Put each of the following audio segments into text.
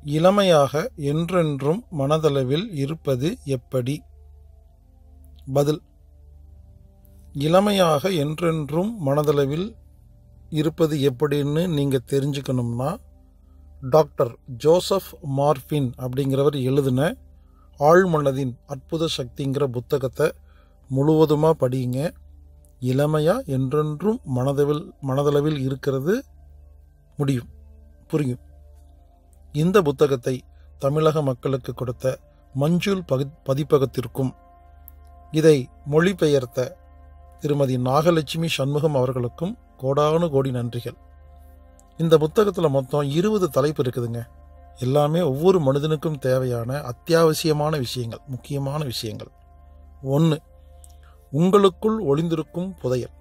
இளமையாக என்றென்றும் மனதளவில் இருப்பது எப்படி பதில் இளமையாக என்றென்றும் மனதளவில் இருப்பது எப்படின்னு நீங்கள் தெரிஞ்சுக்கணும்னா டாக்டர் ஜோசப் மார்பின் அப்படிங்கிறவர் எழுதின ஆழ்மனதின் அற்புத சக்திங்கிற புத்தகத்தை முழுவதுமாக படியுங்க இளமையாக என்றென்றும் மனதளவில் மனதளவில் இருக்கிறது முடியும் புரியும் இந்த புத்தகத்தை தமிழக மக்களுக்கு கொடுத்த மஞ்சூல் பகு பதிப்பகத்திற்கும் இதை மொழிபெயர்த்த திருமதி நாகலட்சுமி சண்முகம் அவர்களுக்கும் கோடானு கோடி நன்றிகள் இந்த புத்தகத்தில் மொத்தம் இருபது தலைப்பு இருக்குதுங்க எல்லாமே ஒவ்வொரு மனிதனுக்கும் தேவையான அத்தியாவசியமான விஷயங்கள் முக்கியமான விஷயங்கள் ஒன்று உங்களுக்குள் ஒளிந்திருக்கும் புதையல்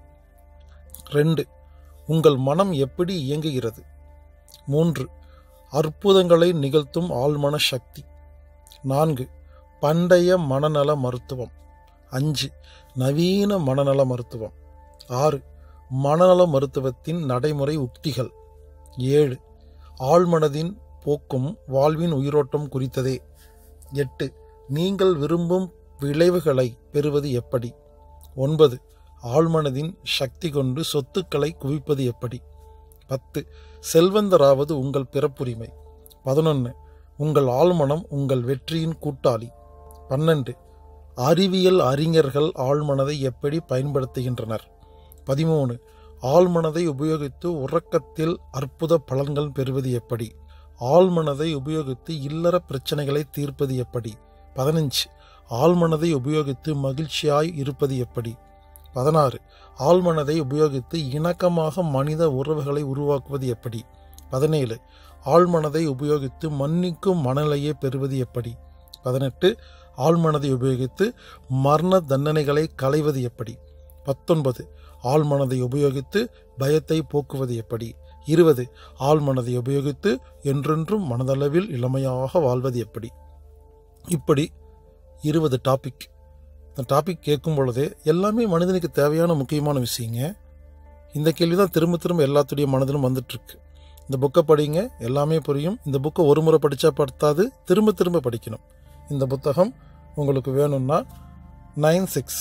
ரெண்டு உங்கள் மனம் எப்படி இயங்குகிறது மூன்று அற்புதங்களை நிகழ்த்தும் ஆழ்மன சக்தி நான்கு பண்டைய மனநல மருத்துவம் அஞ்சு நவீன மனநல மருத்துவம் ஆறு மனநல மருத்துவத்தின் நடைமுறை உக்திகள் ஏழு ஆழ்மனதின் போக்கும் வாழ்வின் உயிரோட்டம் குறித்ததே எட்டு நீங்கள் விரும்பும் விளைவுகளை பெறுவது எப்படி ஒன்பது ஆழ்மனதின் சக்தி கொண்டு சொத்துக்களை குவிப்பது எப்படி பத்து செல்வந்தராவது உங்கள் பிறப்புரிமை பதினொன்று உங்கள் ஆழ்மனம் உங்கள் வெற்றியின் கூட்டாளி பன்னெண்டு அறிவியல் அறிஞர்கள் ஆழ்மனதை எப்படி பயன்படுத்துகின்றனர் பதிமூணு ஆழ்மனதை உபயோகித்து உறக்கத்தில் அற்புத பலன்கள் பெறுவது எப்படி ஆழ்மனதை உபயோகித்து இல்லற பிரச்சனைகளை தீர்ப்பது எப்படி பதினஞ்சு ஆழ்மனதை உபயோகித்து மகிழ்ச்சியாய் இருப்பது எப்படி பதினாறு ஆழ்மனதை உபயோகித்து இணக்கமாக மனித உறவுகளை உருவாக்குவது எப்படி பதினேழு ஆழ்மனதை உபயோகித்து மன்னிக்கும் மனநிலையை பெறுவது எப்படி பதினெட்டு ஆழ்மனதை உபயோகித்து மரண தண்டனைகளை களைவது எப்படி பத்தொன்பது ஆழ்மனதை உபயோகித்து பயத்தை போக்குவது எப்படி இருபது ஆழ்மனதை உபயோகித்து என்றென்றும் மனதளவில் இளமையாக வாழ்வது எப்படி இப்படி இருபது டாபிக் இந்த டாபிக் கேட்கும் பொழுதே எல்லாமே மனிதனுக்கு தேவையான முக்கியமான விஷயங்க இந்த கேள்வி தான் திரும்ப திரும்ப எல்லாத்துடைய மனதிலும் வந்துட்டுருக்கு இந்த புக்கை படிங்க எல்லாமே புரியும் இந்த புக்கை ஒரு முறை படித்தா படுத்தாது திரும்ப திரும்ப படிக்கணும் இந்த புத்தகம் உங்களுக்கு வேணும்னா nine six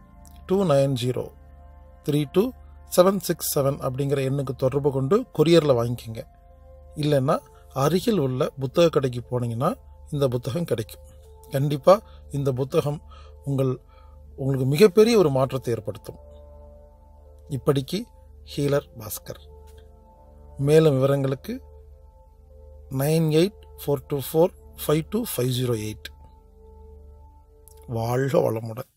two nine zero three two seven six seven அப்படிங்கிற எண்ணுக்கு தொடர்பு கொண்டு கொரியரில் வாங்கிக்கோங்க இல்லைன்னா அருகில் உள்ள புத்தக கடைக்கு போனீங்கன்னா இந்த புத்தகம் கிடைக்கும் கண்டிப்பாக இந்த புத்தகம் உங்கள் உங்களுக்கு மிகப்பெரிய ஒரு மாற்றத்தை ஏற்படுத்தும் இப்படிக்கு ஹீலர் பாஸ்கர் மேலும் விவரங்களுக்கு nine eight four two four five two five zero eight வாழ்க வளமுடன்